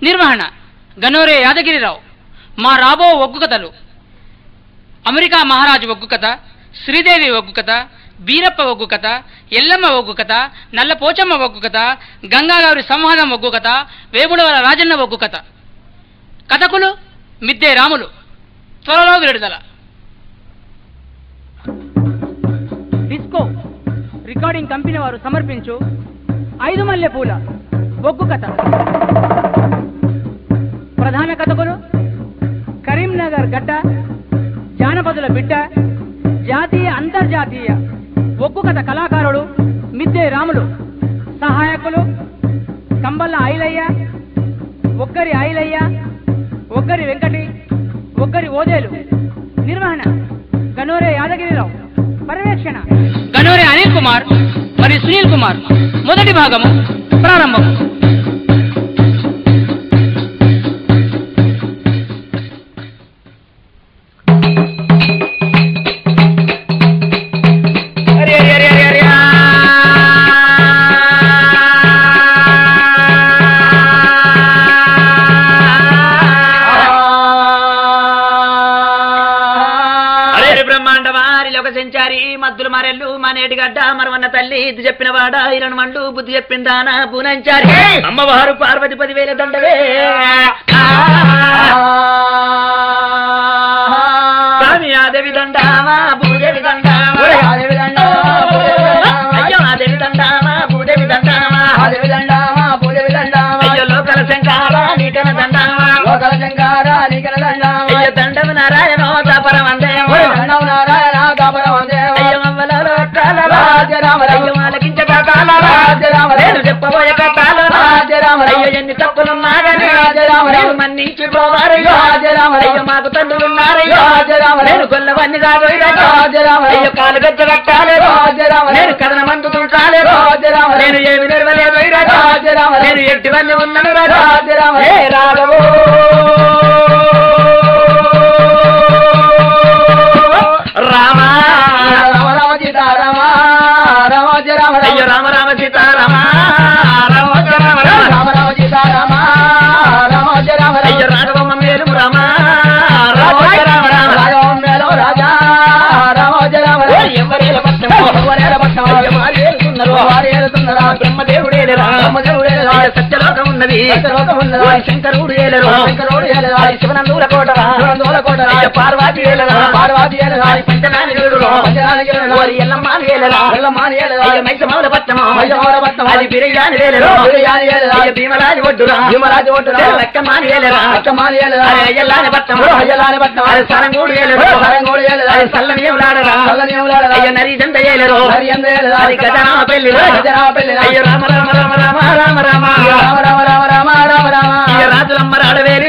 నిర్వహణ గనోరే యాదగిరిరావు మా రాబో ఒగ్గు కథలు అమెరికా మహారాజు ఒగ్గు కథ శ్రీదేవి ఒగ్గు కథ బీరప్ప ఒగ్గు కథ ఎల్లమ్మ ఒగ్గు కథ నల్ల పోచమ్మ ఒగ్గు కథ గంగాగారి సంహారం ఒగ్గు కథ వేముడవల రాజన్న ఒగ్గు కథ కథకులు మిద్దే రాములు త్వరలో విడుదల డిస్కో రికార్డింగ్ కంపెనీ వారు సమర్పించు ఐదు మల్లె పూల ఒగ్గు కథ ప్రధాన కథకులు కరీంనగర్ గడ్డ జానపదుల బిడ్డ జాతీయ అంతర్జాతీయ ఒగ్గు కథ కళాకారుడు మిద్దే రాములు సహాయకులు కంబల్ల ఐలయ్య ఒక్కరి ఐలయ్య ఒక్కరి వెంకటి ఒక్కరి ఓదేలు నిర్వహణ గనోరే యాదగిరిరావు పర్యవేక్షణ గనోరే అనిల్ కుమార్ మరియు సునీల్ కుమార్ మొదటి భాగము ప్రారంభం అరే అరే అరే అరే అరే అరే అరే బ్రహ్మాండ వారి లోక సంచారి మద్దులు మరెల్లు మనేటి గడ్డ మరవన్న తల్లి ఇది చెప్పిన వాడ ఇరణ మండు బుద్ధి చెప్పిందాన పూనంచారి అమ్మవారు పార్వతి పదివేల దండవే స్వామి ఆదేవి దండామా భూదేవి దండామా అయ్యో ఆదేవి దండామా భూదేవి దండామా అయ్యో లోకల శంకార నీకన దండామా అయ్యో దండమ నారాయణ పరమందేమో అయ్యో అవ్వలలో అక్కాలలో, అయ్యో ఆలకించ కాకాలలో, నేను చెప్పబోయే కథలలో, అయ్యో ఎన్ని తప్పులున్నా గాని, నేను మన్నించి పోవారయ్యో, అయ్యో మాకు తండ్రులున్నారయ్యో, నేను కొల్లవన్నీ కాదోయ్యో, అయ్యో కాలు గజ్జ కట్టాలేదో, నేను కథన మందుతుంటాలేదో, నేను ఏమి నెరవలేదు నేను ఎట్టివన్నీ ఉన్నాను రాజా ఏ రాఘవో రామా అయ్యో రామ రామ సీతారామ రామ రామ రామ అయ్యో రాఘవమ్మ మేలు రామ రామ రామ రామ ఓ ఎవరేల పట్టణమో, అయ్యో మారేలుతున్నరో, బ్రహ్మదేవుడే లేరా, అయ్యో సత్యలోకం ఉన్నది ఓ శంకరుడు ఏలరు అయ్యో శివనందూల కోటరా అయ్యో పార్వతి ఏలరా అయ్యో పంచనానికుడు ఓరి ఎల్లమ్మాని ఏలరా అయ్యో మైసమౌల పట్టణమో అది బిరయాని వేలరు అయ్యో భీమరాజు ఒడ్డురా ఏ లక్కమాని ఏలరా అరే అయ్యల్లాని పట్టణమో అది సరంగూడు ఏలరు అది సల్లని ఏలాడరా అయ్యో నరి జంట ఏలరు అది గజరామ పెళ్లిలో అయ్యో రామ రామ రామ రామ రామ రామ అయ్యో రాజులమ్మ రాడవేలి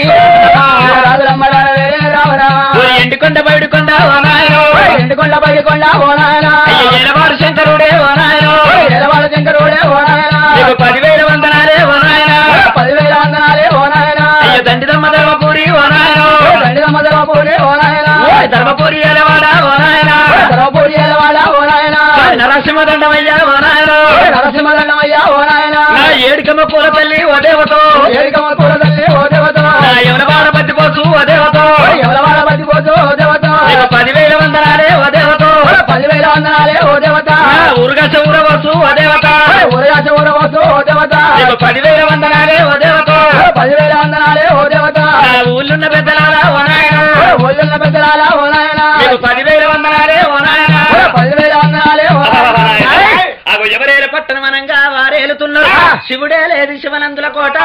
ఓ ఎండుకొండ బయడుకొండ ఓ నాయనో ఎండుకొండ పైకొండ ఓ నాయన అయ్యో ఎడవాడు శంకరుడే ఓ నాయనో ఎడవాళ్ళ శంకరుడే ఓ నాయన నీకు పదివేల వందనాలే ఓ నాయన పదివేల వందనాలే ఓ నాయన అయ్యో దండిదమ్మ ధర్మపూరి ఓ నాయనో దండిదమ్మ ధర్మపూరి ఓ నాయన ఓ ధర్మపూరి ఎడవాడ ఓ నాయన ధర్మపూరి ఎలవాడ ఓ నాయన నరసింహ దండమయ్యా ఓ నాయనో నరసింహదండమయ్య ఓ నాయన నా ఏడుకమ్మ పూల తల్లి ఓ దేవతో ఏడికమ్మ కూర తల్లి ఓ దేవత నా ఎవరవాడ పత్తి పోసు ఓ దేవతో ఎవలవాడ బతిపోతు ఓ దేవత నీకు పదివేల వందనాలే ఓ దేవతో పదివేల వందనాలే ఓ దేవత నా ఊరుగా చౌరవచ్చు ఓ దేవత ఊరగాచ ఊరవచ్చు ఓ దేవత నీకు పదివేల వందనాలే ఓ దేవతో పదివేల వందనాలే ఓ దేవత నా ఊళ్ళున్న పెద్దలారా ఓ నాయన ఒళ్ళున్న పెద్దలాల ఓ నాయన నీకు పదివేల వందనాలే ఓ నాయన పదివేల వందనాలే ఓ నాయన అగో ఎవరేల పట్టణం అనంగా వారేలుతున్నారు శివుడే లేదు శివనందుల కోట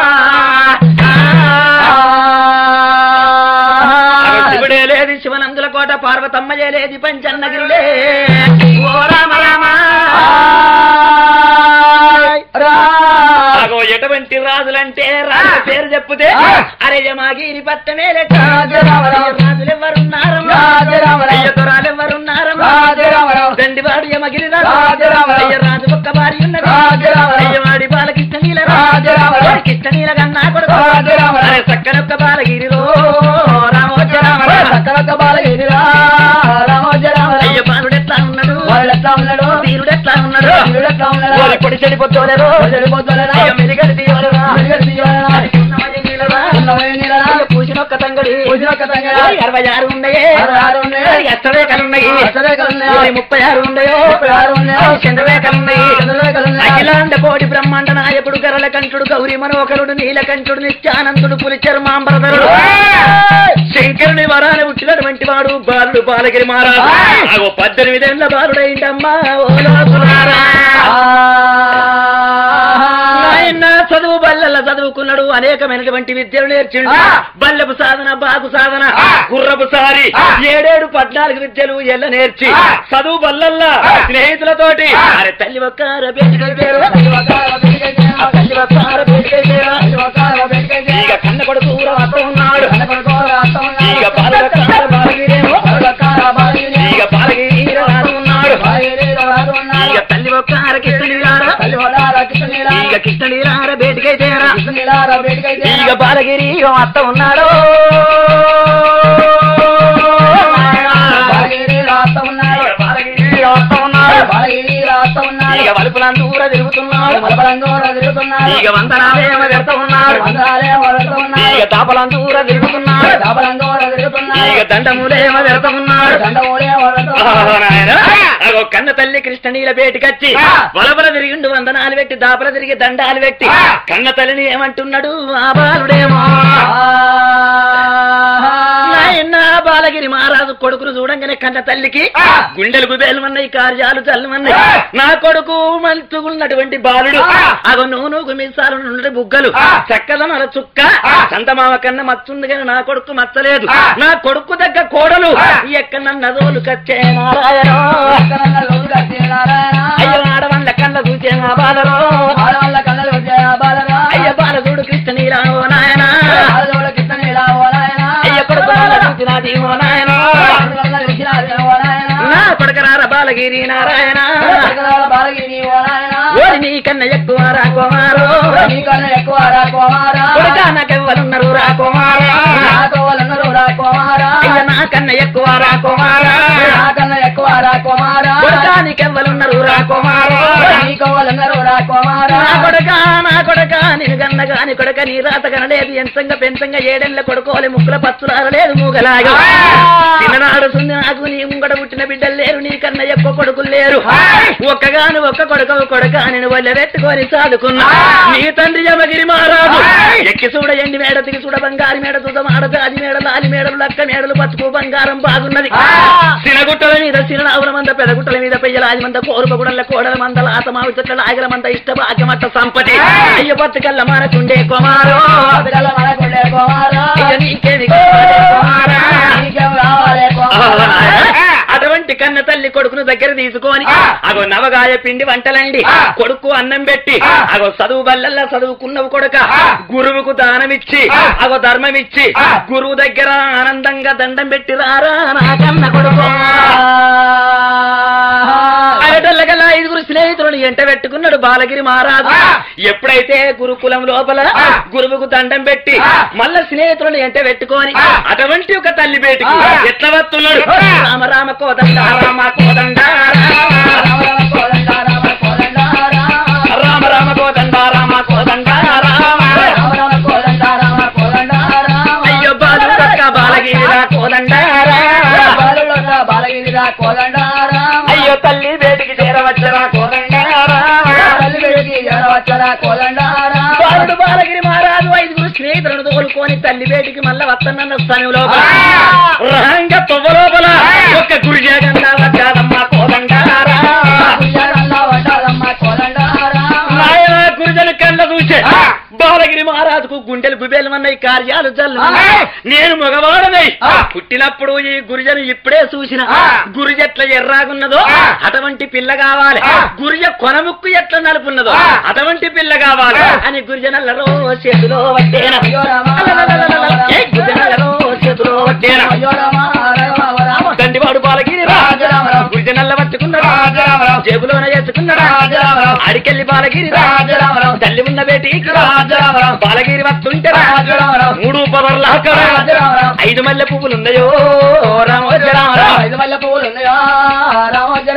అగో శివుడే లేదు శివనందుల కోట పార్వతమ్మయే లేది పంచన్నగిరులే ఓ రామ రామ అగో ఎటువంటి రాజులంటే రాజు పేరు చెప్పుతే అరే జమాగిరి పట్టమే లెక్క రాజులు ఎవరున్నారమ్మా అయ్య దొరాలు ఎవరున్నారమ్మా దండివాడు యమగిరి అయ్య రాజు ఒక్క భార్య ఉన్నది అయ్య వాడి బాలకృష్ణ నీల కృష్ణ నీల కన్నా కొడుకు అరే చక్కనొక్క బాలగిరిలో రామోజ రామ అయ్య బాలుడు ఎట్లా ఉన్నాడు వీరుడు ఎట్లా ఉన్నాడు ఓరి పొడి చెడిపోతోలేరు అయ్య మెరుగడి తీయవలరా అది చిన్నమయ్య నీలరా ఊసినొక్క తంగడా ఓయ్ అరవై ఆరు ఉన్నాయే అరవై ఆరు ఉన్నాయి. ఓయ్ అష్టరేఖలు ఉన్నాయి అష్టరేఖలు ఉన్నాయి. ఓయ్ ముప్పై ఆరు ఉన్నాయో ముప్పై ఆరు ఉన్నాయి. ఓయ్ చంద్రరేఖలు ఉన్నాయి చంద్రరేఖలు ఉన్నాయి. అఖిలాండ కోటి బ్రహ్మాండ నాయకుడు గరల కంఠుడు గౌరీ మనోహరుడు నీలకంఠుడు నిత్యానందుడు పులిచరు మాంబరధరుడు శంకరుని వరాన పుట్టినటువంటి వాడు బాలుడు బాలగిరి మహారాజు అగో పద్దెనిమిదేళ్ల బాలుడైండమ్మా ఓ లోకులారా. నాయన చదువు బల్లెల చదువుకున్నాడు అనేకమైనటువంటి విద్యలు నేర్చిండు ఆ. బల్లెపు సాధన బాగు సాధన ఆ. గుర్రపు సారి ఆ. ఏడేడు పద్నాలుగు విద్యలు ఎల్ల నేర్చి ఆ. చదువు బల్లల్లా ఆ. స్నేహితులతోటి ఆ. అరే తల్లి ఒక్క బెంచుకై పేరు తల్లి ఒక్క బెంచుకై పేరు. ఆ తల్లి ఒక్క బెంచుకై పేరు తల్లి ఒక్క బెంచుకై పేరు. ఇక కన్న కొడుకు ఊర వస్త ఉన్నాడు కన్న కొడుకు రాస్త ఉన్నాడు. ఇక బాలకార బాలగిరేమో బాలకార బాలగిరి. ఇక బాలగిరి రాదు ఉన్నాడు బాలగిరి రాజు ఉన్నాడు. ఇక తల్లి ఒక్క కృష్ణుడిరారా తల్లి వడాల కృష్ణనీల. ఇక కృష్ణుడిరార బేటికై తేరా కృష్ణనీలార బెంచుకై పేరు. ఇక బాలగిరి అత్త ఉన్నాడు బాలగిరి రాస్త ఉన్నాడు. ఇక బాలగిరి అత్త ఉన్నాడు బాలగిరి రాస్త ఉన్నాడు. ఇక వలుపులందూర తిరుగుతున్నాడు బలబలందూర తిరుగుతున్నాడు. ఇక వందనాలేమ పెడతా ఉన్నాడు వందనాలే వరద ఉన్నాడు. ఇక తాపలందూర తిరుగుతున్నాడు బలబలందూర తిరుగుతున్నాడు. ఇక దండములేమ పెడతా ఉన్నాడు దండమూలే వరద ఆహా, ఉన్నాడు. నాయనా. అగో కన్న తల్లి కృష్ణనీల బేటికచ్చి ఆ. వలబల తిరిగిండు వందనాలు పెట్టి దాపల తిరిగి దండాలు పెట్టి ఆ. కన్న తల్లిని ఏమంటున్నాడు ఆ బాలుడేమో నాయన బాలగిరి మహారాజు కొడుకును చూడంగానే కన్న తల్లికి ఆ. గుండెలు గుబేలమన్నాయి కార్యాలు చల్లమన్నాయి ఆ. నా కొడుకు మంచుకున్నటువంటి బాలుడు ఆ. అగో నువ్వు నువ్వు మిసాలు నుండి బుగ్గలు ఆ. చక్కదనల చుక్క ఆ. చందమామ కన్నా మచ్చుంది కానీ నా కొడుకు మచ్చలేదు ఆ. నా కొడుకు దగ్గర కోడలు ఆ. ఎక్కడ నన్నదోలు కచ్చే నారాయణ కన్నల రోజు కట్టే నారాయణ. అయ్యో ఆడవాళ్ళ కళ్ళ చూసే నా బాలరో ఆడవాళ్ళ కన్నలు వచ్చే బాలరా. అయ్య బాలదుడు కృష్ణ నీరావు నాయన ఆడదోడ కృష్ణనీల ఓ నాయన. అయ్య కొడుకు చూసినది ఓ నాయన ఆడవాళ్ళ చూసినాదే ఓ నాయన. నా కొడుకరార బాలగిరి నారాయణ ఆడవాళ్ళ బాలగిరి ఓ నాయన. ఓరి నీ కన్న ఎక్కువ రా కుమారు నీకన్నా ఎక్కువ రా కుమారా. కొడుక నాకెవ్వరున్నారు రా కుమారా నాకు వాళ్ళందరూ రా కుమారా. అయ్య నా కన్న ఎక్కువ రా కుమారా నాకన్నా ఎక్కువ రా కుమారా. కొడుక నీకెవ్వరున్నారు రా కుమారా నీకు వాళ్ళందరూ రా కుమారా. నా కొడక నా కొడక నేను గన్న గాని కొడక నీ రాత కనలేదు ఎంతంగా పెంచంగా ఏడెళ్ళ కొడుకోవాలి ముక్కుల పచ్చులారలేదు మూగలాగా చిన్ననాడు సుంది నాకు నీ ముంగడ పుట్టిన బిడ్డలు లేరు నీ కన్న ఎక్కువ కొడుకులు లేరు ఒక్కగాను ఒక్క కొడుకు కొడక నేను వల్ల పెట్టుకొని సాదుకున్నా నీ తండ్రి యమగిరి మహారాజు ఎక్కి చూడ ఎండి మేడ తిరిగి చూడ బంగారు మేడ చూడ మాడ జాతి మేడ లాలి మేడలు లక్క మేడలు బతుకు బంగారం బాగున్నది సినగుట్టల మీద సిననావుల మంద పెదగుట్టల మీద పెయ్యలాది మంద కోరుక గుడల కోడల మంద లాత మావి చెట్ల ఆగల మంద ఇష్ట భాగ్యమట్ట సంపటి అయ్య బతుకల్ల మానకుండే కుమారో బతుకల మనకుండే కుమారా. అయ్య నీకేమి కావాలి కుమారా? నీకేం కావాలే కుమారా. అటువంటి కన్న తల్లి కొడుకును దగ్గర తీసుకొని ఆ. అగో నవగాయ పిండి వంటలండి ఆ. కొడుకు అన్నం పెట్టి ఆ. అగో చదువు బల్లల్లా చదువుకున్నవు కొడుక ఆ. గురువుకు దానమిచ్చి ఆ. అగో ధర్మం ఇచ్చి ఆ. గురువు దగ్గర ఆనందంగా దండం పెట్టి రారా నా కన్న కొడుకు ఆయటల్లకల్లా ఐదుగురు స్నేహితులను ఎంట పెట్టుకున్నాడు బాలగిరి మహారాజు ఆ. ఎప్పుడైతే గురుకులం లోపల ఆ. గురువుకు దండం పెట్టి ఆ. మళ్ళా స్నేహితులను ఎంట పెట్టుకొని ఆ. అటువంటి ఒక తల్లి బేటికి ఆ. ఎట్లా వస్తున్నాడు ఆ. రామ రామ కోదండ రామ కోదండ రామ రామ కోదండ రామ కోదండ రామ. రామ రామ కోదండ రామ కోదండ రామ రామ రామ కోదండ రామ కోదండ రామ. అయ్యో బాలు పక్క బాలగిరి రా కోదండ రామ బాలులొక్క బాలగిరిరా కోదండ రామ. అయ్యో తల్లి బేటికి చేరవచ్చరా కోదండ రామ తల్లి వెలికి ఎడవచ్చరా కోదండ రామ. బాలుడు బాలగిరి మహారాజు ఐదుగురు స్నేహితులను తోలుకొని తల్లి బేటికి మళ్ళా వస్తానన్న స్థానంలో ఆ! రంగ తొవ్వ లోపల ఒక గురి జగన్న వచ్చాదమ్మ కోదండారా ఉయ్యాలల్లా వడ్డాలమ్మ కోదండ రామ. నాయన గురిజన కళ్ళ చూసే ఆ! బాలగిరి మహారాజుకు గుండెలు గుబేలమన్నాయి కార్యాలు జల్లు ఆ! నేను మగవాడనై ఆ! పుట్టినప్పుడు ఈ గురిజను ఇప్పుడే చూసిన ఆ! గురిజ ఎట్లా ఎర్రాగున్నదో ఆ! అటువంటి పిల్ల కావాలి ఆ! గురిజ కొనముక్కు ఎట్లా నలుపున్నదో ఆ! అటువంటి పిల్ల కావాలి ఆ! అని గురిజనల్లలో చేతిలో వట్టేన అయ్యో రామ, ఏ గురిజనల్లలో చేతిలో వట్టేన అయ్యో రామ, రామ, రామ. దండివాడు బాలగిరి రాజరామరావు. గురిజనల్ల పట్టుకున్నాడు రాజరామరావు. జేబులోన వేసుకున్నాడు రాజరామరావు. అడికెళ్ళి బాలగిరి రాజరామరావు. తల్లి ఉన్న బేటీకి రాజరామరావు. బాలగిరి వస్తుంటే రాజరామరావు. మూడు పవర్ల అక్కడ రాజరామరావు. ఐదు మల్లె పువ్వులు ఉన్నాయో రామోజరామరావు ఐదు మల్లె పువ్వులు ఉన్నాయా రామోజరామరావు. అయ్య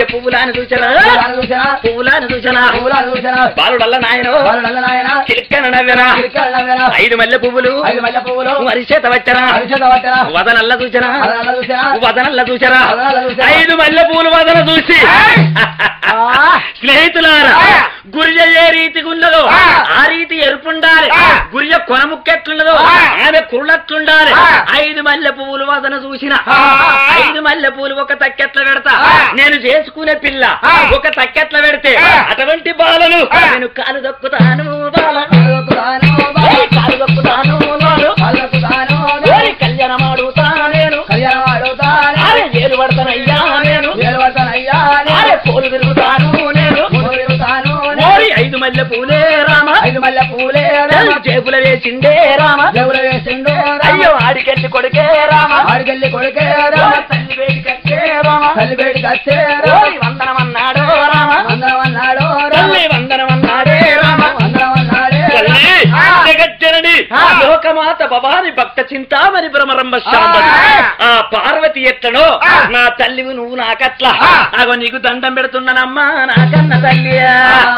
పువ్వులాని చూచరా పువ్వులను చూసినా పువ్వులాని చూచనా పువ్వులను చూసినా బాలుడల్ల నాయన వాళ్ళు నల్ల నాయన చిలిక్కన నవ్వెనా చిలికలు నవ్వెనా ఐదు మల్లె పువ్వులు ఐదు మల్లె పువ్వులు వరిచేత వచ్చరా అరిచేత పట్టరా వదనల్ల చూచరా వాళ్ళు నల్ల చూసినా వదనల్ల చూచరా వదనల్ల చూచెరా. ఐదు మల్లె పూలు వదన చూసి స్నేహితులారా గురిజ ఏ రీతిగా ఉన్నదో ఆ. ఆ రీతి ఎరుపుండాలి ఆ. గురిజ కొనముక్కెట్లున్నదో ఆ. ఆమె కుళ్ళట్లుండాలి ఆ. ఐదు మల్లె పువ్వులు వదన చూసిన ఆ. ఐదు మల్లె పూలు ఒక తక్కెట్ల పెడతా ఆ. నేను చేసుకునే పిల్ల ఆ. ఒక తక్కెట్ల పెడితే ఆ. అటువంటి బాలను ఆ. నేను కాలు దొక్కుతాను బాలను కాలుకుతాను ఏయ్, కాలు దొక్కుతాను బాలు. కాలుకుతాను ఏయ్, కళ్యాణం ఆడుతా నేను కళ్యాణం ఆడుతాను అరే ఏలు పడతానయ్యా నేను నిలబడతానయ్యా అరే పోలు తిరుగుతాను నేను తిరుగుతాను ఓరి ఐదు మల్లె పూలే రామ ఐదు మల్లె పూలే జేబుల వేసిండే రామ దేవుడు వేసిండు అయ్యో ఆడికెళ్ళి కొడుకే రామ ఆడికెళ్ళి కొడుకే ఓరి తల్లి వేడికచ్చే రామ తల్లి బయటికి వచ్చే ఓరి వందనమన్నాడు రామ అందరం అన్నాడు తల్లి వందనమన్నాడే రామ అందరం అన్నాడే తల్లి జగజ్జనని ఆ. లోకమాత భవాని భక్త చింతామణి భ్రమరంభ శాంబరి ఆ. ఆ పార్వతి ఎట్లనో ఆ. నా తల్లివి నువ్వు నాకట్లా ఆ. అగో నీకు దండం పెడుతున్నానమ్మా నాకన్న తల్లియా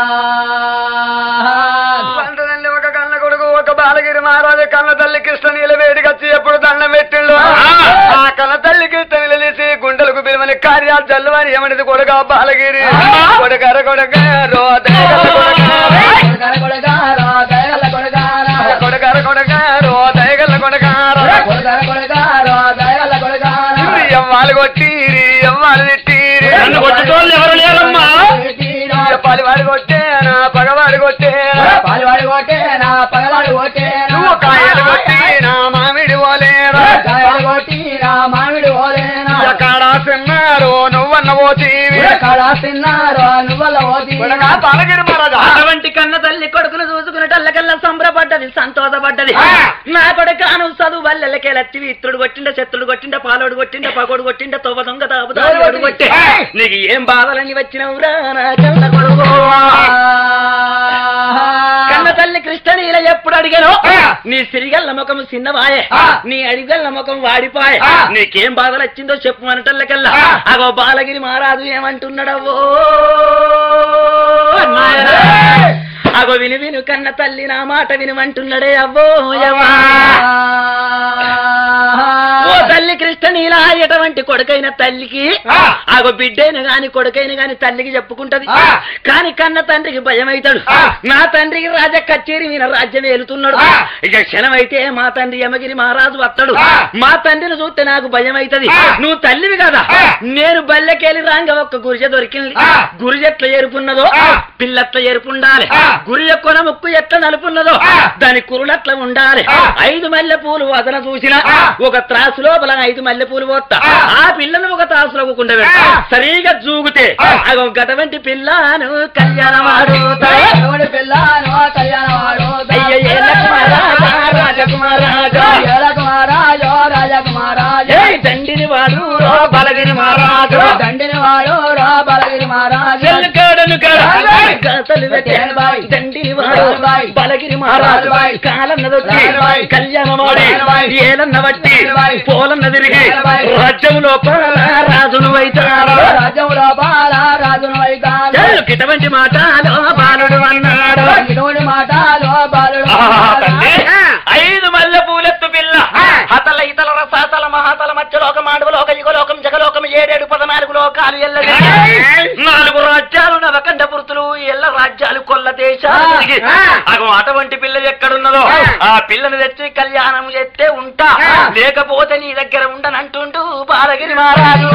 పంటదండి ఒక కన్న కొడుకు ఒక బాలగిరి మహారాజు కన్న తల్లి కృష్ణ నీళ్ళ వేడికి వచ్చి ఎప్పుడు దండం పెట్టిండు ఆ కన్న తల్లి కృష్ణ నిలదీసి గుండెలకు బిలువని కార్యాలు జల్లువని ఏమనిది కొడుక బాలగిరి కొడుకర కొడుక రో దయగల కొడుక కొడగారా దయగల కొడగారా కొడుకర కొడుక రో దయగల కొడుక కొడగార కొడగారా దయగల కొడగారా ఎవ్వాలి కొట్టిరి ఎవ్వాలి తిట్టిరి నన్ను కొట్టేటోళ్ళు ఎవరు లేరమ్మా పలివాడి కొట్టేనా పగవాడి కొట్టేనా పాలువాడి కొట్టేనా పగలాడి కొట్టేనా నువ్వు కాయలు కొట్టినా మామిడి పోలేరా కాయలు కొట్టినా మామిడి ఓలేనా కాడా తిన్నారు నువ్వన్న పోతీవి కాడా తిన్నారో నువ్వల ఓది బాలగిరి మహారాజా అటువంటి కన్న తల్లి కొడుకును చూసుకున్నటల్లకల్లా సంబరపడ్డది సంతోషపడ్డది ఆ. నా కొడుకు అను చదువు వల్లెలకే లచ్చివి ఇత్రుడు కొట్టిండ శత్రుడు కొట్టిండ పాలోడు కొట్టిండ పగోడు కొట్టిండ తొవ్వ దొంగ తాపుదాడు కొట్టే ఆ. నీకు ఏం బాధలని వచ్చినవురా నా కన్న కొడుకు కన్న తల్లి కృష్ణనీల ఎప్పుడు అడిగాను ఆ. నీ సిరిగల్ల ముఖం చిన్నవాయే ఆ. నీ అడిగల్ల ముఖం వాడిపాయే ఆ. నీకేం బాధలు వచ్చిందో చెప్పు అనటల్లకల్లా ఆ. అగో బాలగిరి మహారాజు ఏమంటున్నాడవో ఏయ్. నాయనా. అగో విను విను కన్న తల్లి నా మాట వినుమంటున్నాడే అవ్వో యవ్వా. ఓ తల్లి కృష్ణ నీలా ఎటువంటి కొడుకైన తల్లికి ఆ. ఆగో బిడ్డైన గాని కొడుకైన గాని తల్లికి చెప్పుకుంటది ఆ. కాని కన్న తండ్రికి భయం అవుతాడు ఆ. నా తండ్రికి రాజ కచేరి మీద రాజ్యం ఏలుతున్నాడు ఆ. ఇక క్షణం అయితే మా తండ్రి యమగిరి మహారాజు వస్తాడు ఆ. మా తండ్రిని చూస్తే నాకు భయం అవుతుంది ఆ. నువ్వు తల్లివి కదా ఆ. నేను బల్లెకెళ్ళి రాంగ ఒక్క గురిజ దొరికింది ఆ. గురిజ ఎట్లా ఎరుపున్నదో ఆ. పిల్లట్ల ఎరుపుండాలి ఆ. గురిజ కొన ముక్కు ఎట్లా నలుపున్నదో ఆ. దాని కురులట్ల ఉండాలి ఆ. ఐదు మల్లె పూలు వదన చూసిన ఆ. ఒక త్రాసు లోపల ఐదు మల్లె పూలు పోతా ఆ. ఆ పిల్లను ఒక త్రాసులో కుండ పెడతా ఆ. సరిగా జూగుతే ఆ. అగో గటువంటి పిల్లను కళ్యాణమాడుతా ఎవడి పిల్లను కళ్యాణవాడు అయ్య ఏల కుమారాజా, రాజకుమారాజా. కుమారాజో రాజకుమారాజో ఏయ్ దండిని వాడు రో బలగిరి మహారాజు దండిని వాడు రా బలగిరి మహారాజు చెల్లు కాడను కాడ. బాయ్. గాతలు పెట్టే బాయ్. దండిని వాడు బాయ్. బలగిరి మహారాజు బాయ్. కాలన్నదొచ్చి బాయ్. కళ్యాణమాడి బాయ్. ఏలన్న బట్టి బాయ్. పోలన్న తిరిగి బాయ్. రాజ్యములో రాజును అవుతాడు రాజ్యంలో బాల రాజును వైతాడు చెల్లు కిటవంటి మాటలో బాలుడు అన్నాడు ఇటువంటి మాటలో బాలుడు ఆహా, తండ్రి. ఐదు మల్లె పూలెత్తు పిల్ల ఆ. హతల ఇతల రసాతల మహాతల మధ్యలోకం ఆడువలోక యుగలోకం జగలోకం ఏడేడు పదనాలుగు లోకాలు ఎల్లడి నాలుగు రాజ్యాలు నవకండ పురుతులు ఎల్ల రాజ్యాలు కొల్ల దేశాలు ఆ. తిరిగి ఆ. అగో అటువంటి పిల్ల ఎక్కడున్నదో ఆ. ఆ పిల్లని తెచ్చి కళ్యాణం చేస్తే ఉంటా ఆ. లేకపోతే నీ దగ్గర ఉండనంటుంటూ బాలగిరి మహారాజు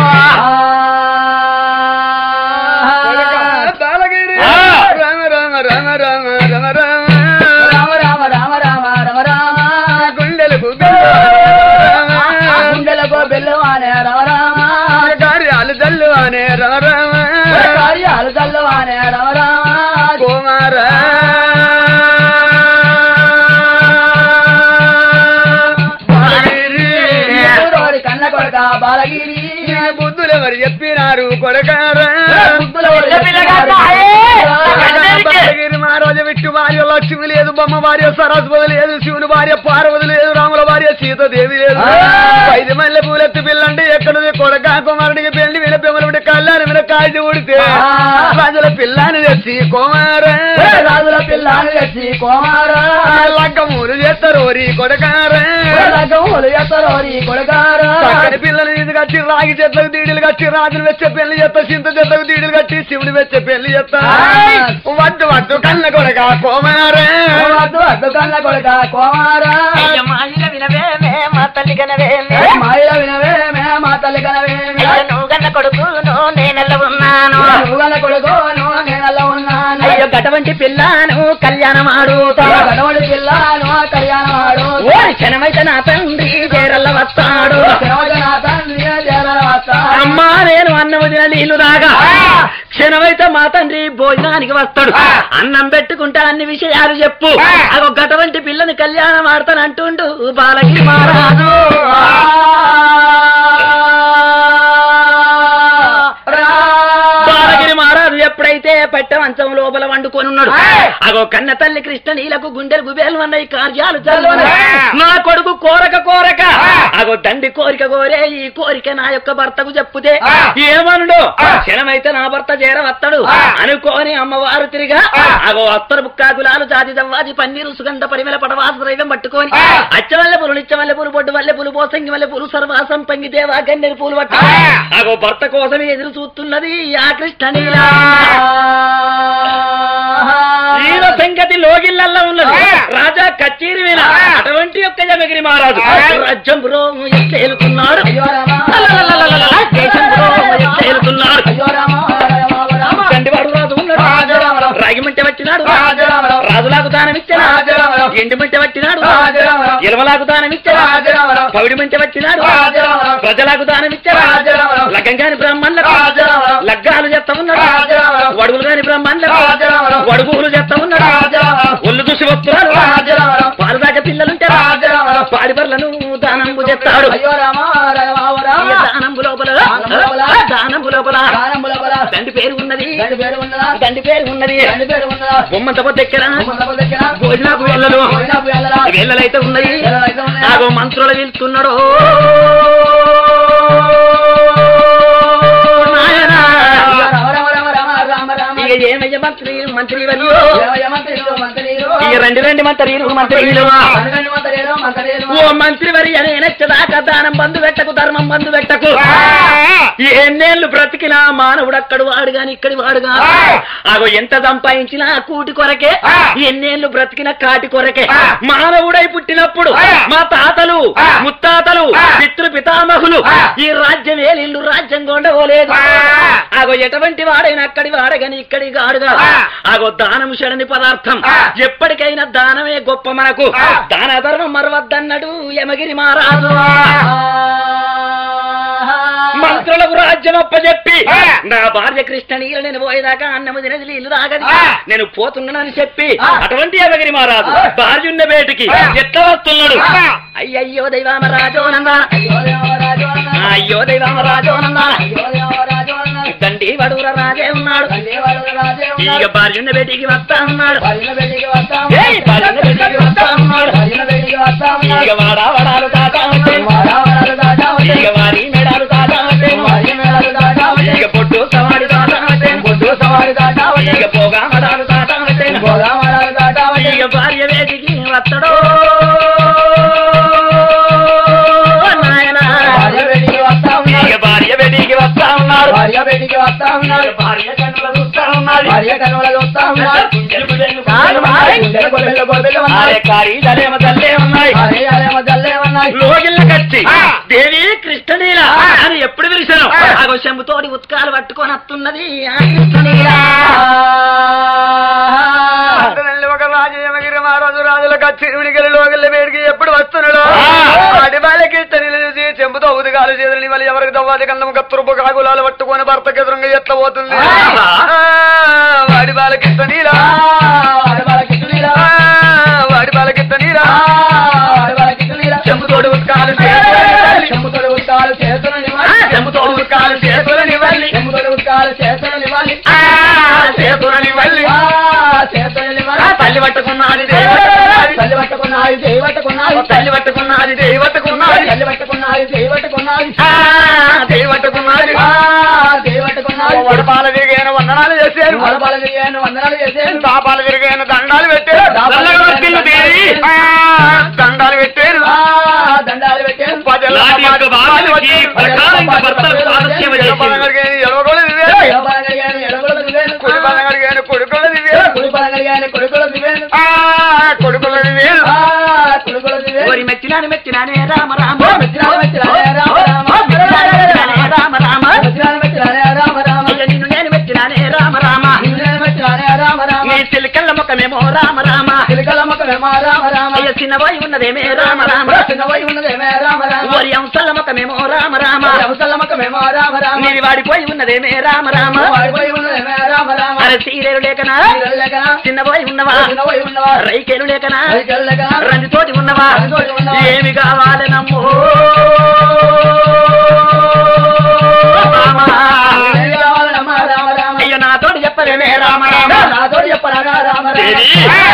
బాలగిరి ఆ. రామ రామ రామ రామ రామ రామ రామ రామ రామ రామ రామ రామ గుండెలకు ఆ గుండెలకు బెల్లు అనే రామ రామ కార్యాలు జల్లు అనే రామ రామ కార్యాలు చల్లు అనే రామ రామ కుమార ఎవరోడి కన్న కొడక బాలగిరి బుద్ధులు ఎవరు చెప్పినారు కొడకారా బుద్ధుల వాడు బాలగిరి మహారాజు విట్టు భార్య లక్ష్మి లేదు బొమ్మ భార్య సరస్వతి లేదు శివుని భార్య పార్వతి లేదు రాముల భార్య సీతాదేవి లేదు ఆ. ఐదు మల్లె పూలెత్తి పిల్లంటే ఎక్కడుంది కొడక కుమారుడికి పెళ్లి విన పెమ్మలు కళ్యాణం విన కాల్చి ఉడితే ఆ. రాజుల పిల్లని తెచ్చి కుమార రాజుల పిల్లని తెచ్చి కుమారా లగ్గమూలు చేస్తారు ఓరి కొడకార రకములు ఎత్తరోరి కొడగారా చక్కని పిల్లలు ఇది కట్టి రాగి చెట్లకు దీడులు కట్టి రాజులు వెచ్చే పెళ్లి చేస్తా చింత చెట్లకు దీడులు కట్టి శివుడు వెచ్చే పెళ్లి చేస్తా ఆయ్. వద్దు వద్దు కన్న కొడక కోమారే వద్దు వద్దు కన్న కొడక కుమారా అయ్య మాయిల వినవేమే మా తల్లి కనవేమే మాయ వినవే మే మా తల్లి కనవే అయ్య నువ్వు కన్న కొడుకును నేనెల్ల ఉన్నాను నువ్వు కొడుకో నువ్వు నేనలా ఉన్నాను అయ్యో గటువంటి పిల్లను కళ్యాణం ఆడుతా గడవడి పిల్లను కళ్యాణం ఆడు ఓ క్షణమైతే నా తండ్రి చేరల్ల వస్తాడు నా తండ్రి జర వస్తా అమ్మా నేను అన్నం వదిన నీళ్లు దాగా క్షణమైతే మా తండ్రి భోజనానికి వస్తాడు అన్నం పెట్టుకుంటే అన్ని విషయాలు చెప్పు అగో గటువంటి పిల్లని కళ్యాణం ఆడతానంటుండు బాలగిరి మహారాజు బాలగిరి మహారాజు ఎప్పుడైతే పెట్ట మంచం లోపల వండుకొని ఉన్నాడు అగో కన్న తల్లి కృష్ణ నీలకు గుండెలు గుబేలు అన్నాయి కార్యాలు చల్లవన నా కొడుకు కోరక కోరక అగో దండి కోరిక కోరే ఈ కోరిక నా యొక్క భర్తకు చెప్పుతే ఏమనుడు క్షణమైతే నా భర్త చేరవత్తడు అనుకోని అమ్మవారు తిరిగా అగో అత్తరు బుక్కాకులాలు జాతి దవ్వాజి పన్నీరు సుగంధ పరిమళ పడవాస ద్రైవం పట్టుకొని అచ్చవల్లె పూలు నిచ్చవల్లె పూలు బొడ్డు వల్లె పూలు పోసంగి వల్లె పూలు సర్వాసం పంగి దేవా గన్నెరు పూలు పట్టు అగో భర్త కోసమే ఎదురు చూస్తున్నది ఆ కృష్ణ నీలా ఈయన సంగతి లోగిళ్ళల్లో ఉన్నది రాజా కచేరి విన అటువంటి యొక్క జమగిరి మహారాజు రాజ్యం బ్రో ఎత్తేలుకున్నాడు అయ్యో రామా దేశం బ్రో ఎత్తేలుకున్నాడు అయ్యో రామా రామ దండివాడు రాజు ఉన్నాడు రాజరామరావు. రాగిమంట పట్టినాడు రాజరామరావు. రాజులాకు దానం ఇచ్చాడు రాజరామరావు. ఎండి మంట పట్టినాడు రాజరామరావు. ఇలవలాకు దానం ఇచ్చాడు రాజరామరావు. పౌడి మంట పట్టినాడు రాజరామరావు. ప్రజలకు దానం ఇచ్చాడు రాజరామరావు. లగ్గంగాని బ్రాహ్మణులకు రాజరామరావు. లగ్గాలు చేస్తా ఉన్నాడు రాజరామరావు. వడుగులు కాని బ్రాహ్మణులకు రాజరామరావు. వడుగులు చేస్తా ఉన్నాడు రాజరామరావు. ఒళ్ళు చూసి వస్తున్నారు రాజరామరావు. పాలు దాకా పిల్లలుంటే రాజరామరావు. పాడి బర్లను దానంబు చెప్తాడు అయ్యో రామా రామ రామ ఇక దానంబు లోపల దానంబు లోపల. దానంబు లోపల దానముల బల తండ్రి పేరు ఉన్నది తండ్రి పేరు ఉన్నదా తండ్రి పేరు ఉన్నది తండ్రి పేరు ఉన్నదా బొమ్మంత దగ్గర ఉమ్మలపు దగ్గర భోజనాకు వెళ్ళలు భోజనపు వెళ్ళరా? వెళ్ళలైతే ఉన్నాయి వెళ్ళలైతే ఉన్నాయి. ఆగో మంత్రులు వెళ్తున్నాడు నాయనా. అయ్యో రామ రామ రామ రామ రామ రామ ఇక ఏమయ్య మంత్రి మంత్రి వాళ్ళు ఏమయ్య మంత్రులు, మంత్రులు. ఇక రెండు రెండు మంత్రులు మంత్రులు పన్నెండు మంత్రులు, మంత్రులు. ఓ మంత్రి వరి అని నచ్చదాకా దానం బంధు పెట్టకు ధర్మం బంధు పెట్టకు ఎన్నేళ్ళు బ్రతికినా మానవుడు అక్కడు వాడు గాని ఇక్కడి వాడు గాని ఆగో ఎంత సంపాదించినా కూటి కొరకే ఎన్నేళ్ళు బ్రతికిన కాటి కొరకే మానవుడై పుట్టినప్పుడు మా తాతలు ముత్తాతలు పితృ పితామహులు ఈ రాజ్యం ఏలిల్లు రాజ్యం కొండవలేదు ఆగో ఎటువంటి వాడైనా అక్కడి వాడగాని ఇక్కడి గాడుగా ఆగో దానం శరణి పదార్థం ఎప్పటికైనా దానమే గొప్ప మనకు దాన ధర్మం మరవద్దన్నాడు యమగిరి మహారాజు మంత్రులకు రాజ్యం అప్పచెప్పి నా భార్య కృష్ణనీయులు నేను పోయేదాకా అన్నము తినది నీళ్లు తాగది నేను పోతున్నానని చెప్పి అటువంటి యమగిరి మహారాజు భార్య ఉన్న బేటికి ఎట్లా వస్తున్నాడు అయ్యయ్యో దైవామరాజో నందా అయ్యో దేవరాజు అన్న. అయ్యో దైవామరాజో నందా అయ్యో దేవరాజు అన్న. దండి వడూర రాజే ఉన్నాడు తండ్రివాడు రాజే ఇక ఉన్నాడు. భార్య ఉన్న బేటికి వస్తా ఉన్నాడు భజన బయటికి వస్తా ఏయ్, భజన బయటికి వస్తా ఉన్నాడు. భజన బయటికి వస్తా ఇక ఉన్నాడు. వాడా వడాలు తాతా ఉంటే వాడావాడాలు దాటా ఉంటే. ఇక వారి మెడాలు తాతా ఉంటే వారి మేళాలు దాటా ఉంటే. ఇక పొట్టు సవాడి తాతా ఉంటే బొడ్డు సవారి దాటా ఉంటే. ఇక పోగా మడాలు తాతా ఉంటే భోగావాడాలు దాటా ఉంటే. ఇక భార్య వేదికి వత్తడో నాయనా భార్య బయటికి వస్తా ఉన్నాడు. ఇక భార్య వేదికి వస్తా ఉన్నారు భార్య బయటికి వస్తా ఉన్నాడు. భార్య కన్నుల చూస్తా ఉన్నది భార్య కనుమల చూస్తా ఉన్నాడు. గుండెలు గుండెలు కాదు, ఉన్నాయి. గుండెలు గొడ్డలు గొడ్డలు అరే ఉన్నాయి. కారీ దలేమ దల్లే ఉన్నాయి అరే అరే మధ్యలో ఉన్నాయి. లోగిళ్ళ కచ్చి దేవి కృష్ణనీల అని ఎప్పుడు పిలిచాను ఆగో శంభుతోడి ఉత్కాలు పట్టుకొని వస్తున్నది ఆ కృష్ణనీల అంతనండి ఒక రాజు యమగిరి మహారాజు రాజులకు చిరుమిడిగలి లోగల్ల వేడికి ఎప్పుడు వస్తున్నాడు అడి బాలకి తల్లి చూసి చెంపుతో ఉదిగాలు చేతులని మళ్ళీ ఎవరికి దవ్వాది కన్నం కత్తురుపు కాగులాలు పట్టుకొని భర్తకి ఎదురుగా ఎట్ల పోతుంది ఆ, వాడి బాలకిస్త నీరా వాడి వాళ్ళకి తునీరా. వాడి బాలకిస్త నీరా వాడి తునీరా. శంభుతోడి ఉత్కాలు చెంబుతోడు ఉత్కాలు చేతులని ఇవ్వాలి. శంభుతోడి ఉత్కాలు చేతులని వల్లి చెంబుతోడు ఉత్కాలు చేతులని ఇవ్వాలి. చేతులని వల్లి ఆ, చేతులని ఇవ్వాలి. తల్లి పట్టుకున్నది దేవతకున్నది తల్లి పట్టుకున్నాయి చేయి పట్టుకున్నాయి తల్లి పట్టుకున్నది దేవతకున్నది తల్లి పట్టుకున్నాయి చేయి పట్టుకున్నాయి దేవతకున్నది ఆ, చేయి పట్టుకున్నాయి వడపాల తిరిగాను వందనాలు చేశాను వడపాల తిరిగాను వందనాలు చేశాను దాపాలు తిరిగాను దండాలు పెట్టాను దాపాలు తిరిగాను దేవి. ఆ, దండాలు పెట్టాను ఆ, దండాలు పెట్టాను ప్రజల నాటి యొక్క భార్యలకి ప్రకారంగా భర్తలకు పాదసేవ చేసింది. ఎలవగోలు దివ్యాను ఎడపాల కలిగాను ఎడగొల దివ్యాను కుడి పదం కలిగాను కొడుకులు దివ్యాను కుడిపాల కలిగాను కొడుకుల దివ్యాను ఆ, కొడుకులు దివ్యాను ఆ, కొడుకుల దివ్యాను ఓరి మెచ్చినాను మెచ్చినానే రామ రామ మెచ్చినాను మెచ్చినానే రామ రామ. మెచ్చినానే రామ రామ మెచ్చినాను మెచ్చినానే రామ రామ అయ్య నిన్ను నేను మెచ్చినానే రామ రామ నిన్ను మెచ్చినానే రామ రామ నీ సిలికల్ల ముఖమేమో రామ రామ చిలకల ముఖమేమో రామ రామ అయ్య చిన్నబోయి ఉన్నదేమే రామ రామ చిన్నవై ఉన్నదేమే రామ రామ ఓరి అంశల ముఖమేమో రామ రామ అవసల ముఖమేమో రామ రామ నీది వాడిపోయి ఉన్నదేమే రామ రామ వాడిపోయి ఉన్నదేమే రామ రామ అరే సీరేలు లేకనా నీళ్ళలేకనా? చిన్నబోయి ఉన్నవా చిన్నవై ఉన్నవా రైకేలు లేకనా రైకెళ్ళలేకనా? రంజితోటి ఉన్నవా రంజితోటి ఉన్నవా? ఏమి కావాలి నమ్మో రామ. ఏమి కావాలమ్మా రామ రామ అయ్యో నాతోటి చెప్పలేమే రామ రామ నాతోటి చెప్పరాగా రామ రామ దేవి.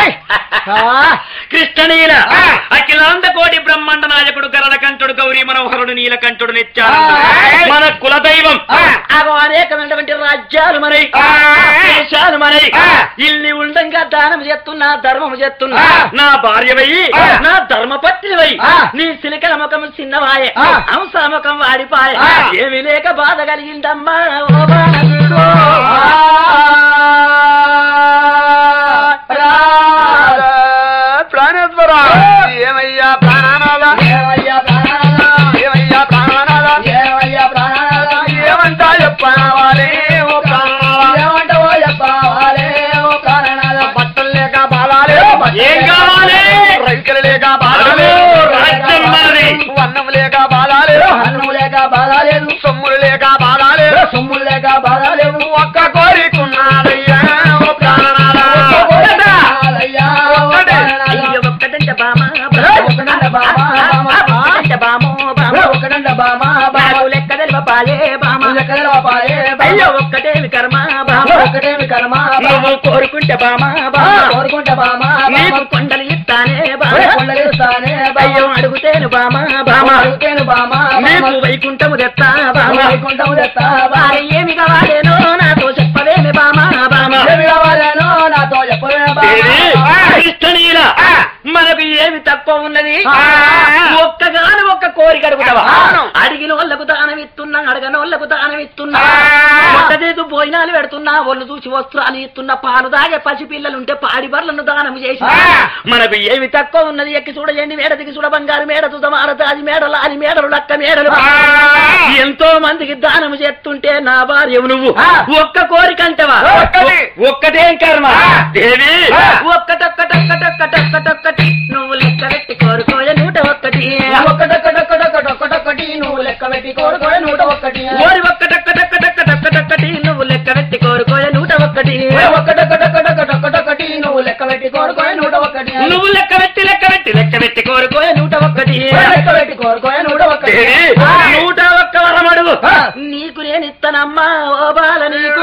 కృష్ణనీల అఖిలాంత కోటి బ్రహ్మాండ నాయకుడు గరడ కంఠుడు గౌరీ మనోహరుడు నీలకంఠుడు నిత్యానందుడు మన కుల దైవం అగో అనేకమైనటువంటి రాజ్యాలు మనై దేశాలు మనై ఇల్లి ఉండంగా దానం చేస్తున్నా ధర్మం చేస్తున్నా నా భార్యవై నా ధర్మపత్నివై నీ సిలికల ముఖం చిన్నవాయే అంశ ముఖం వాడిపాయే ఏమి లేక బాధ కలిగిందమ్మా ఓ బాణవీరో. ప్రాణేశ్వర ఏమయ్యా ప్రాణానాథ ఏమయ్యా ప్రాణానాథ? ఏమయ్యా ప్రాణానాథ ఏమయ్యా ప్రాణానాథ? ఏమంటా చెప్పావాలే ఓ ప్రాణానాథ ఏమంటావో చెప్పావాలే ఓ ప్రాణనాథ. బట్టలు లేక బాధాలే ఏం కావాలి? రైతులు లేక బాధాలే అదిగో రాజ్యం మనది. అన్నం లేక బాధాలే అన్నము లేక బాధ లేదు సొమ్ములు లేక బాధాలే సొమ్ములు లేక బాధ లేవు ఒక్క కోరికున్నాదయ్యా ఓ ప్రాణనాథ అయ్యా, ఓ ఒక్కటే. ప్రాణనాథ. అయ్యో ఒక్కటంట బామ ఒక్కటంట బామ, బామ, ఒక్కటంట బామో బామ ఒకటంట బామ, బామ. నాకు లెక్క తెలవపాలే బామ లెక్కల పాయే బామ. అయ్యో ఒక్కటేమి కర్మ బామ ఒకటేమి కర్మ బామ. నువ్వు కోరుకుంటే బామ ఆ, బామ కోరుకుంటా బామ, బామ. నీకు కొండలు ఇస్తానే బామ ఒరే కొండలిస్తానే బామ. అయ్యో అడుగుతేను బామ బామ అడుగుతేను బామ, బామ. నీకు వైకుంఠము తెస్తా బామ వైకుంఠము తెస్తా బామ. వారి ఏమి కావాలేనో నాతో చెప్పవేమి బామ బామ ఏమి కావాలనో నాతో చెప్పవే బామ. కృష్ణనీల మనకు ఏమి తక్కువ ఉన్నది ఆ. ఒక్కగాను ఒక్క కోరిక అడుగుతావా అవును. అడిగిన వాళ్ళకు దానం ఇస్తున్నా అడగని వాళ్ళకు దానం ఇస్తున్నా ఆ. ఒక్కదేదు భోజనాలు పెడుతున్నా ఒళ్ళు చూసి వస్త్రాలు ఇస్తున్నా పాలు దాగే పసి పిల్లలుంటే పాడి బర్లను దానం చేసి ఆ. మనకు ఏమి తక్కువ ఉన్నది ఎక్కి చూడలేండి మేడ దిగి చూడ బంగారు మేడ చూద్దాం ఆరతాది మేడలు అది మేడలు లక్క మేడలు ఆ. ఎంతో మందికి దానం చేస్తుంటే నా భార్య నువ్వు ఆ. ఒక్క కోరిక అంటవా ఒక్కటి. ఒక్కటేం కర్మ ఆ. దేవి ఆ. ఒక్కటొక్కటొక్కటొక్కటొక్కటొక్కటి నువ్వు లెక్క పెట్టి కోరుకోయ నూట ఒక్కటి ఒక్కటొక్కటొక్కటొక్కటొక్కటి నువ్వు లెక్క పెట్టి కోరుకోవే నూట ఒక్కటి ఓరి ఒక్కటొక్కటొక్కటొక్కటొక్కటొక్కటి నువ్వు లెక్క పెట్టి కోరుకోయ నూట ఒక్కటి ఒక్కటొక్కటొక్కటొక్కటొక్కటి నువ్వు లెక్క పెట్టి కోరుకోవే నూట ఒక్కటి నువ్వు లెక్క పెట్టి లెక్క పెట్టి లెక్క పెట్టి కోరుకోయ నూట ఒక్కటి లెక్క పెట్టి కోరుకోవే నూట ఒక్కటి దేవి, ఆ. నూట ఒక్క వరం అడుగు ఆ. నీకు నేను ఇస్తానమ్మా ఓ బాల నీకు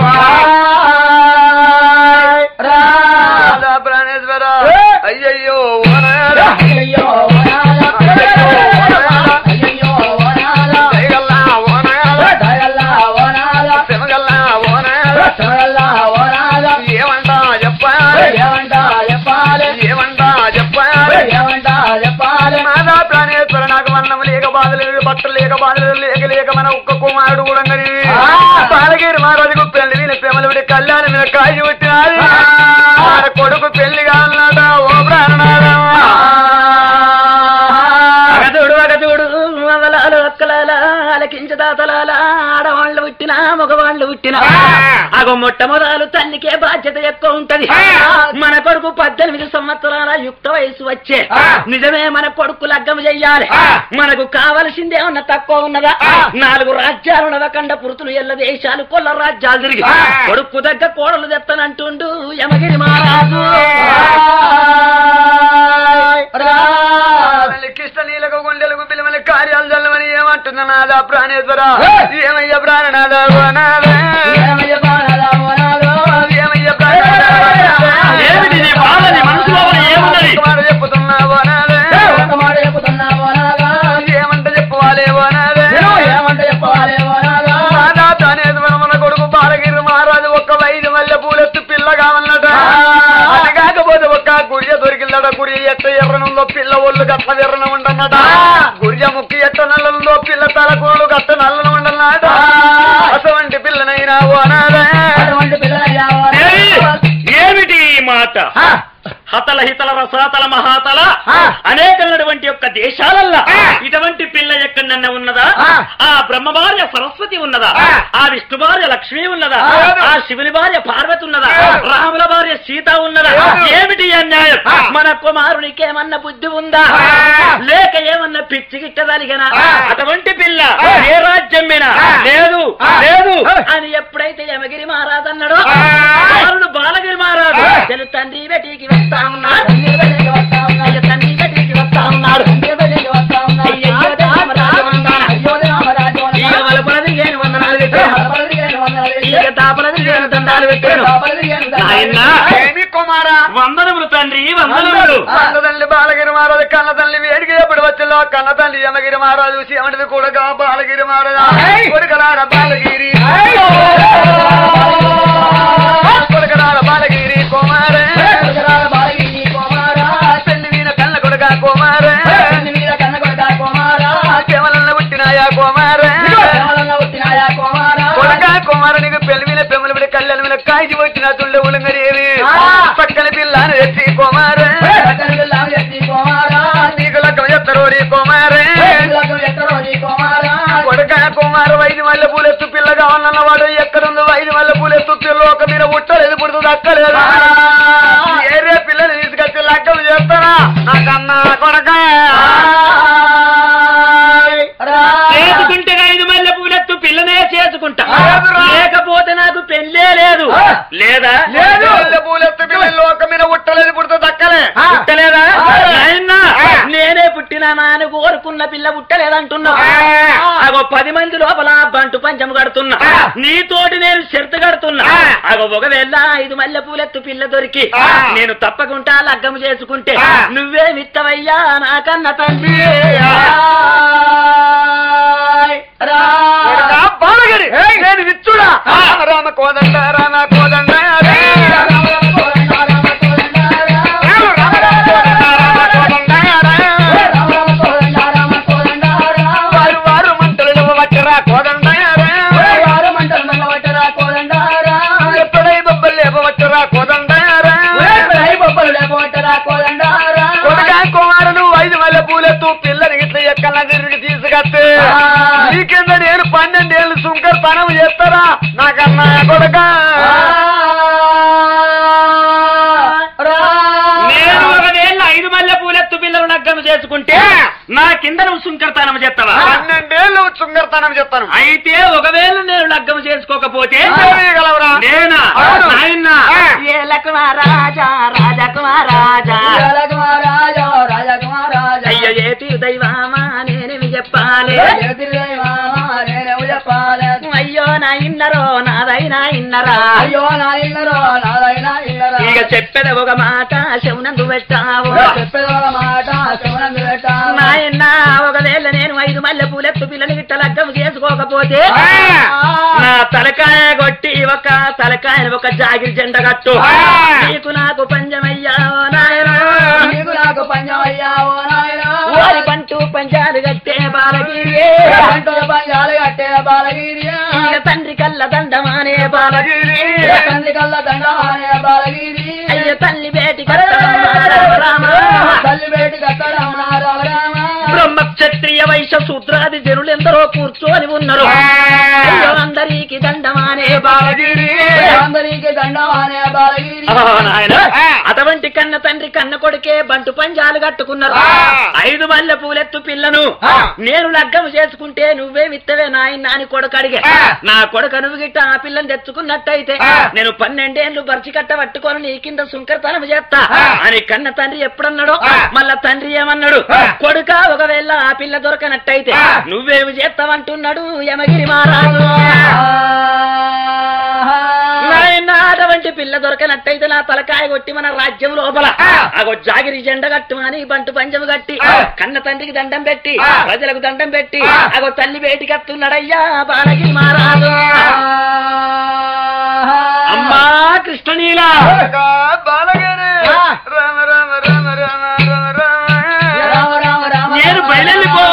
రాధా ప్రాణేశ్వర అయ్యయ్యో ఓనారా. అయ్యయ్యో వనాల. అయ్యయ్యో వనాల. దయగల్లా ఓనారా. దయగల్లా వనాల. శమగల్లా ఓనారా. దయగల్లా వనాల. ఏమంటా చెప్పాలి ఏమంటా చెప్పాలి ఏమంటా చెప్పాలి ఏమంటా చెప్పాలి మాదా ప్రాణేశ్వర నాకు వర్ణం లేక బాధలేదు బట్టలు లేక బాధలేదు లేక లేక మన ఒక్క కుమారుడు కూడా ఆ. బాలగిరి మహారాజుకు పెళ్లి వీళ్ళ ప్రేమలుడి కళ్యాణం మీద కాయి పెట్టినాడు ఆ. మన కొడుకు పెళ్లి కావాలన్నాడ ఓ ప్రాణనాథ అగదుడు అగదుడు అవలాలు అక్కలాల అలకించ దాతలాల ఆడవాళ్ళు పుట్టినా మగవాళ్ళు పుట్టినా ఆ. అగో మొట్టమొదలు తల్లికే బాధ్యత ఎక్కువ ఉంటది ఆ. మన కొడుకు పద్దెనిమిది సంవత్సరాల యుక్త వయసు వచ్చే ఆ. నిజమే మన కొడుకు లగ్గం చెయ్యాలి ఆ. మనకు కావలసిందే ఉన్న తక్కువ ఉన్నదా ఆ. నాలుగు రాజ్యాలు నవకండ పురుతులు ఎల్ల దేశాలు కొల్ల రాజ్యాలు తిరిగి ఆ. కొడుకు దగ్గర కోడలు తెత్తనంటుండు యమగిరి మహారాజు కిష్ట నీలకు గుండెలకు పిలవని కార్యాలు చల్లమని ఏమంటున్నా నాదా ప్రాణేశ్వర ఏమయ్య ప్రాణనాథ ఓ నాథ. ఏమయ్య బాణాల వనాలు. ఏమయ్య ప్రాణనాథ. ఏమిటి నీ బాధ? నీ మనసు లోపల ఏమున్నది? ఒక్క మాట చెప్పుతున్నావో నాథ. ఒక మాట చెప్పుతున్నా వనాలా. ఏమంట చెప్పువాలే ఓ నాథ. నేను ఏమంట చెప్పాలి వనాలా. నాదా ప్రాణేశ్వర మన కొడుకు కోడి ఎట్ట ఎర్రనుందో పిల్ల ఒళ్ళు గట్ల ఎర్రన ఉండన్నట గురిజ ముక్కు ఎట్ట నల్లందో పిల్ల తలకూడు గట్ట నల్లని ఉండన్నట అటువంటి పిల్లనైనా ఓనాడే అటువంటి పిల్లలయ్యా ఏయ్! ఏమిటి ఈ మాట హతల హితల రసాతల మహాతల ఆ. అనేకమైనటువంటి యొక్క దేశాలల్లా ఆ. ఇటువంటి పిల్ల ఎక్కడన్నా ఉన్నదా ఆ. ఆ బ్రహ్మ భార్య సరస్వతి ఉన్నదా ఆ. ఆ విష్ణు భార్య లక్ష్మి ఉన్నదా ఆ. ఆ శివుని భార్య పార్వతి ఉన్నదా ఆ. రాముల భార్య సీత ఉన్నదా ఆ. ఏమిటి ఈ అన్యాయం ఆ. మన కుమారునికి ఏమన్నా బుద్ధి ఉందా ఆ. లేక ఏమన్నా పిచ్చి గిట్టదలిగనా ఆ. అటువంటి పిల్ల ఆ. ఏ రాజ్యం మీద ఆ. లేదు ఆ. లేదు ఆ. అని ఎప్పుడైతే యమగిరి మహారాజు అన్నాడో ఆ. కుమారుడు బాలగిరి మహారాజు ఆ. తెలు తండ్రి బెటికి వస్తా ఉన్నాడు తండ్రి బయటికి వస్తా ఉన్నాడు. అయ్య తండ్రి బెటికి వస్తా ఉన్నాడు తండ్రి బయటికి వస్తా ఉన్నాడు. అయ్యయ్యో రామరాజు వందన. అయ్యో రామరాజు వందన. ఈగ వలపలది ఏను వందనాలు పెట్టాను హరపలదిగేను వందనాలు ఈగ పెట్టాను. తాపలది ఏను దండాలు పెట్టాను హరపలదిగేను దండాలు నాయనా. పెట్టాను. ఏమి కుమారా వందనములు తండ్రి వందనములు కన్న తల్లి బాలగిరి మహారాజు కన్న తల్లి వేడికి ఎప్పుడు వచ్చిందో కన్న తల్లి యమగిరి మహారాజు శివుడిది కూడా బాలగిరి మహారాజు ఏయ్! కొడుకలార బాలగిరి ఏయ్! కొడుకలార బాలగిరి కుమారే కొడుకరాల బాలగిరి కుమారా. పెళ్లి వీణ కన్న కొడుక కుమారే పెళ్లి మీద కన్న కొడుకా కుమారా. కేవలంలో పుట్టినాయా కుమారే కేవలంగా పుట్టినాయా కుమారా. కొడుక కుమారు నీకు పెళ్లి మీద పెమ్మలు పెట్టి కళ్ళల మీద కాయికి వచ్చిన తుండే ఉలంగరేవి ఆ. పక్కన పిల్లని ఎత్తి కుమారే పక్కన పిల్లాము ఎత్తి కుమారా. నీకు లగ్గం చెప్తారు కుమారే పిల్లకు ఎక్కడో నీ కుమారా. కొడుక కుమారు వైద్య మల్లె పూలెత్తు పిల్ల కావాలన్న వాడు ఎక్కడుందో వైద్య మల్లె పూలెత్తు పిల్ల ఒక మీద ఉట్టలేదు పుడుతుంది అక్కలేదు ఏరే పిల్లలు తీసుకొచ్చి లగ్గం చేస్తారా నాకన్నా కొడక చేసుకుంటే ఐదు మల్లె పూలెత్తు పిల్లనే చేసుకుంటా లేదురా. లేకపోతే నాకు పెళ్ళే లేదు ఆ. లేదా లేదు మల్లె పూలెత్తు పిల్లలు ఒక మీద ఉట్టలేదు పుడుతుంది అక్కలే ఆ. పుట్టలేదా ఆ. నాయనా, ఆ. నేనే పుట్టినానా అని కోరుకున్న పిల్ల పుట్టలేదంటున్నా ఆ. అగో పది మంది లోపల బంటు పంచం కడుతున్నా ఆ. నీతోటి నేను షరతు కడుతున్నా ఆ. అగో ఒకవేళ ఐదు మల్లె పూలెత్తు పిల్ల దొరికి ఆ. నేను తప్పకుండా లగ్గం చేసుకుంటే ఆ. నువ్వే మిత్తవయ్యా నాకన్న తండ్రి కొడకా బాలగిరి నేను విచ్చుడా ఆ. రామ రామ కోదండ రామ కోదండ రే. రామ రామ కోదండ రామ కోదండ రే. వారు వారు మంటలు వచ్చరా కోదండ రే. ఎప్పుడై బొబ్బలు లేపవచ్చురా కోదండ రే. కొడుకా కుమారుడు ఐదు మల్లె పూలెత్తు పిల్లని ఇట్లా ఎక్కల తిరిగి తీసుకొస్తే ఆ. నీకింద నేను పన్నెండేళ్ళు సుంకర్ తనం చేస్తారా నాకన్నా కొడుక నేను ఒకవేళ ఐదు మల్లె పూలెత్తు పిల్లలు లగ్గం చేసుకుంటే నా కింద నువ్వు సుంకరతనం చేస్తావా పన్నెండేళ్ళు సుంకర్తనం చెప్తాను అయితే ఒకవేళ నేను లగ్గం చేసుకోకపోతే గలవరా నేనా అవును. నాయనా ఆ. ఏ లక్ష్మరాజా రాజకుమారాజా అయ్యో ఏటి దైవామా నేనేమి చెప్పాలి అయ్యో నా ఇన్నరో నాదైనా ఇన్నరా అయ్యో నా ఇల్లరో నాదైనా ఇల్లరా ఇక చెప్పేది ఒక మాట శవునందు పెట్టావు చెప్పేదో మాట శివనందు పెట్టాను నాయన ఒకవేళ నేను ఐదు మల్లె పూలెత్తు పిల్లని గిట్ట లగ్గం చేసుకోకపోతే ఆ. నా తలకాయ కొట్టి ఒక తలకాయని ఒక జాగిరి జెండ కట్టు ఆ. నీకు నాకు పంచమయ్యా ఓ నాయనా నీకు నాకు పంచమయ్యా ఓ నాయనా ఓరి పంటూ పంచాలు కట్టే బాలగిరి పంటల పంచాలు కట్టే బాలగిరి ఇక తండ్రి కళ్ళ దండమానే బాలగిరి తండ్రి కళ్ళ దండమానే బాలగిరి అయ్య తల్లి బేటి రామ తల్లి బేటి కట్టడం నా రామ రామ బ్రహ్మ క్షత్రియ వైశ్య శూద్రాది జనులెందరో కూర్చొని ఉన్నారు అయ్యో అందరికి దండమానే బాలగిరి అందరికి దండమానే బాలగిరి ఆ, నాయన అటువంటి కన్న తండ్రి కన్న కొడుకే బంటు పంజాలు కట్టుకున్నారు ఆ. ఐదు మల్లె పూలెత్తు పిల్లను ఆ. నేను లగ్గం చేసుకుంటే నువ్వే విత్తవే నాయన అని కొడుకు అడిగే ఆ. నా కొడుకు నువ్వు గిట్ట ఆ పిల్లని తెచ్చుకున్నట్టయితే ఆ. నేను పన్నెండేళ్లు బర్చి కట్ట పట్టుకొని నీ కింద సుంకరతనం చేస్తా ఆ. అని కన్న తండ్రి ఎప్పుడన్నాడు ఆ. మళ్ళా తండ్రి ఏమన్నాడు ఆ. కొడుక ఒకవేళ ఆ పిల్ల దొరకనట్టయితే ఆ. నువ్వేమి చేస్తావంటున్నాడు యమగిరి మహారాజు నాయన అటువంటి పిల్ల దొరకనట్టయితే నా తలకాయ కొట్టి మన రాజ్యం లోపల ఆ. అగో జాగిరి జెండ కట్టు అని బంటు పంచము కట్టి ఆ. కన్న తండ్రికి దండం పెట్టి ఆ. ప్రజలకు దండం పెట్టి ఆ. అగో తల్లి బయటికి వస్తున్నాడయ్యా బాలగిరి మహారాజు అమ్మా కృష్ణనీల కొడుకా బాలగిరి ఆ. రామ రామ రామ రామ బయలుపో